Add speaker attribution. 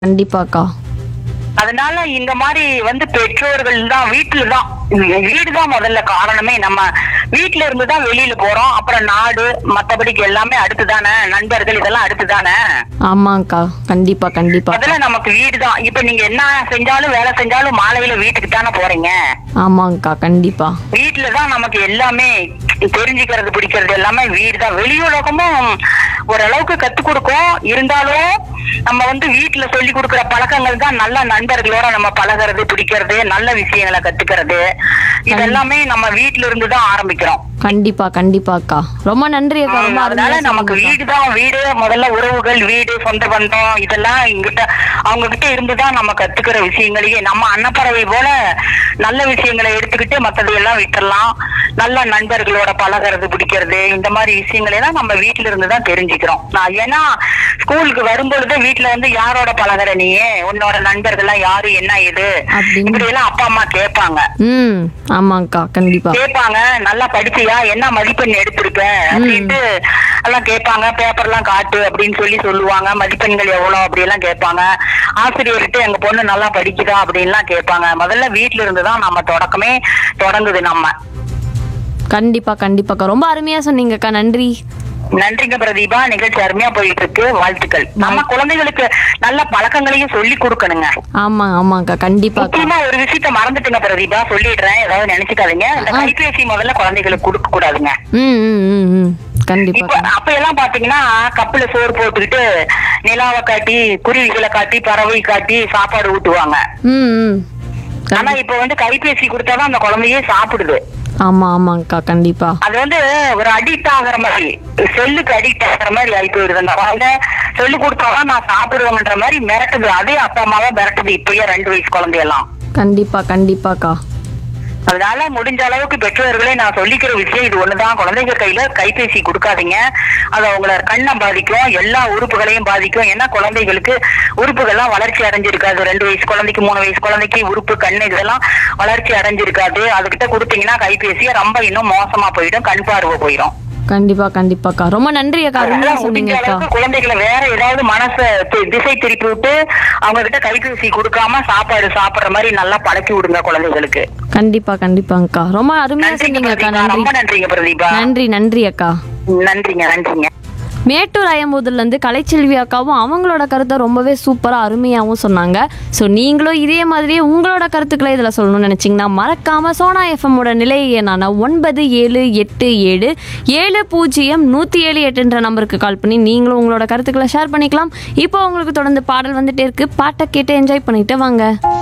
Speaker 1: கண்டிப்பாக்கா
Speaker 2: அதனால இந்த மாதிரி வந்து பெற்றோர்கள் தான் வீட்டுல தான் வீடு தான் முதல்ல காரணமே நம்ம வீட்டுல இருந்து தான் வெளியில போறோம் அப்புறம் நாடு மத்தபடிக்கு எல்லாமே அடுத்துதானே நண்பர்கள் இதெல்லாம் அடுத்துதானே
Speaker 1: ஆமாங்க்கா கண்டிப்பா கண்டிப்பா
Speaker 2: முதல்ல நமக்கு வீடு தான் இப்ப நீங்க என்ன செஞ்சாலும் வேலை செஞ்சாலும் மாலையில வீட்டுக்கு தானே போறீங்க
Speaker 1: ஆமாங்க்கா கண்டிப்பா
Speaker 2: வீட்டுல தான் நமக்கு எல்லாமே தெரிஞ்சுக்கிறது பிடிக்கிறது எல்லாமே வீடு தான் வெளியுலகமும் ஓரளவுக்கு கத்து கொடுக்கும் இருந்தாலும் நம்ம வந்து வீட்டுல சொல்லி கொடுக்கிற பழக்கங்கள் தான் நல்ல நண்பர்களோட நம்ம பழகிறது பிடிக்கிறது நல்ல விஷயங்களை கத்துக்கிறது இதெல்லாமே நம்ம வீட்டுல இருந்து தான் ஆரம்பிக்கிறோம்
Speaker 1: கண்டிப்பா கண்டிப்பாக்கா ரொம்ப நன்றி அக்கா ரொம்ப
Speaker 2: ஆமா, அதனால
Speaker 1: அருமையா
Speaker 2: நமக்கு
Speaker 1: சொன்னீங்கக்கா.
Speaker 2: வீடு தான் வீடு முதல்ல உறவுகள் வீடு சொந்த பந்தம் இதெல்லாம் இங்கிட்ட அவங்க கிட்ட இருந்துதான் நம்ம கத்துக்கிற விஷயங்களையே நம்ம அன்னப்பறவை போல நல்ல விஷயங்களை எடுத்துக்கிட்டு மத்ததை எல்லாம் விட்டுறலாம் நல்ல நண்பர்களோட பழகிறது பிடிக்கிறது இந்த மாதிரி விஷயங்களை எல்லாம் நம்ம வீட்டுல இருந்து தான் தெரிஞ்சுக்கிறோம் நான் ஏன்னா ஸ்கூலுக்கு வரும்பொழுது வீட்டுல வந்து யாரோட பழகுற நீ உன்னோட நண்பர்கள்லாம் யாரு என்ன இது
Speaker 1: அப்படின்னு.
Speaker 2: இப்படி எல்லாம் அப்பா அம்மா கேட்பாங்க
Speaker 1: ம் ஆமாங்க்கா கண்டிப்பா
Speaker 2: கேட்பாங்க நல்லா படிச்சியா என்ன மதிப்பெண் எடுத்திருக்க அப்படின்ட்டு எல்லாம் கேட்பாங்க பேப்பர்லாம் காட்டு அப்படின்னு சொல்லி சொல்லுவாங்க மதிப்பெண்கள் எவ்வளவு அப்படி எல்லாம் கேட்பாங்க ஆசிரியர்கிட்ட எங்க பொண்ணு நல்லா படிக்குதா அப்படின்லாம் கேட்பாங்க முதல்ல வீட்ல இருந்து தான் நம்ம தொடக்கமே தொடங்குது நம்ம
Speaker 1: கண்டிப்பா கண்டிப்பாக்கா ரொம்ப அருமையா சொன்னீங்கக்கா நன்றி
Speaker 2: நன்றிங்க பிரதீபா நிகழ்ச்சி அருமையா போயிட்டு இருக்கு வாழ்த்துக்கள் நம்ம குழந்தைகளுக்கு நல்ல பழக்கங்களையும் சொல்லி கொடுக்கணுங்க
Speaker 1: ஆமா ஆமாக்கா கண்டிப்பாக்கா
Speaker 2: முக்கியமா ஒரு விஷயத்த மறந்துட்டுங்க பிரதீபா சொல்லிடுறேன் ஏதாவது நினைச்சுக்காதீங்க இந்த கைபேசி முதல்ல குழந்தைகளுக்கு கொடுக்க கூடாதுங்க
Speaker 1: ம் ம் ம் ம்
Speaker 2: இப்ப
Speaker 1: கண்டிப்பாக்கா
Speaker 2: அப்ப எல்லாம் பாத்தீங்கன்னா கப்புல சோறு போட்டுக்கிட்டு நிலாவை காட்டி குருவிகளை காட்டி பறவை காட்டி சாப்பாடு ஊட்டுவாங்க
Speaker 1: ம் ம்
Speaker 2: ஆனா இப்ப வந்து கைபேசி கொடுத்தாதான் அந்த குழந்தையே சாப்பிடுது
Speaker 1: ஆமா ஆமாங்க்கா கண்டிப்பா
Speaker 2: அது வந்து ஒரு அடிக்ட் ஆகுற மாதிரி செல்லுக்கு அடிக்ட் ஆகுற மாதிரி ஆகி போயிடுது அந்த குழந்தை சொல்லி கொடுத்தாதான் நான் சாப்பிடுவேங்கன்ற மாதிரி மிரட்டுது அதே அப்பா அம்மாவா மிரட்டுது இப்பயே ரெண்டு வயசு குழந்தையெல்லாம்
Speaker 1: கண்டிப்பா கண்டிப்பாக்கா
Speaker 2: அதனால முடிஞ்ச அளவுக்கு பெற்றோர்களே நான் சொல்லிக்கிற விஷயம் இது ஒண்ணுதான் குழந்தைங்க கையில கைபேசி கொடுக்காதீங்க அது அவங்கள கண்ணை பாதிக்கும் எல்லா உறுப்புகளையும் பாதிக்கும் ஏன்னா குழந்தைகளுக்கு உறுப்புகள்லாம் வளர்ச்சி அடைஞ்சிருக்காது ரெண்டு வயசு குழந்தைக்கு மூணு வயசு குழந்தைக்கு உறுப்பு கண்ணு இதெல்லாம் வளர்ச்சி அடைஞ்சிருக்காது அதுகிட்ட கொடுத்தீங்கன்னா கைபேசியை ரொம்ப இன்னும் மோசமா போயிடும் கண் பார்வை போயிடும்
Speaker 1: கண்டிப்பா கண்டிப்பாக்கா ரொம்ப நன்றி அக்கா அருமையா
Speaker 2: அதனால முடிஞ்ச
Speaker 1: சொன்னீங்கக்கா
Speaker 2: அளவுக்கு குழந்தைகளை வேற ஏதாவது மனசை தி- திசை திருப்பி விட்டு அவங்க கிட்ட கைபேசி கொடுக்காம சாப்பாடு சாப்பிடுற மாதிரி நல்லா பழக்கி விடுங்க குழந்தைகளுக்கு
Speaker 1: கண்டிப்பா கண்டிப்பாங்கக்கா ரொம்ப அருமையா
Speaker 2: நன்றிங்க
Speaker 1: சொன்னீங்கக்கா
Speaker 2: பிரதீபா
Speaker 1: நன்றி
Speaker 2: ரொம்ப நன்றிங்க பிரதீபா
Speaker 1: நன்றி நன்றி அக்கா
Speaker 2: நன்றிங்க நன்றிங்க
Speaker 1: மேட்டூர் அயம்பூதுலேருந்து கலைச்செல்வி அக்காவும் அவங்களோட கருத்தை ரொம்பவே சூப்பராக அருமையாகவும் சொன்னாங்க ஸோ நீங்களும் இதே மாதிரியே உங்களோட கருத்துக்களை இதில் சொல்லணும்னு நினச்சிங்கன்னா மறக்காமல் சோனா எஃப்எம்மோட நிலை என்னான ஒன்பது ஏழு எட்டு ஏழு ஏழு பூஜ்ஜியம் நூற்றி ஏழு எட்டுன்ற நம்பருக்கு கால் பண்ணி நீங்களும் உங்களோட கருத்துக்களை ஷேர் பண்ணிக்கலாம் இப்போ உங்களுக்கு தொடர்ந்து பாடல் வந்துட்டே இருக்கு பாட்டை கேட்டு என்ஜாய் பண்ணிட்டு வாங்க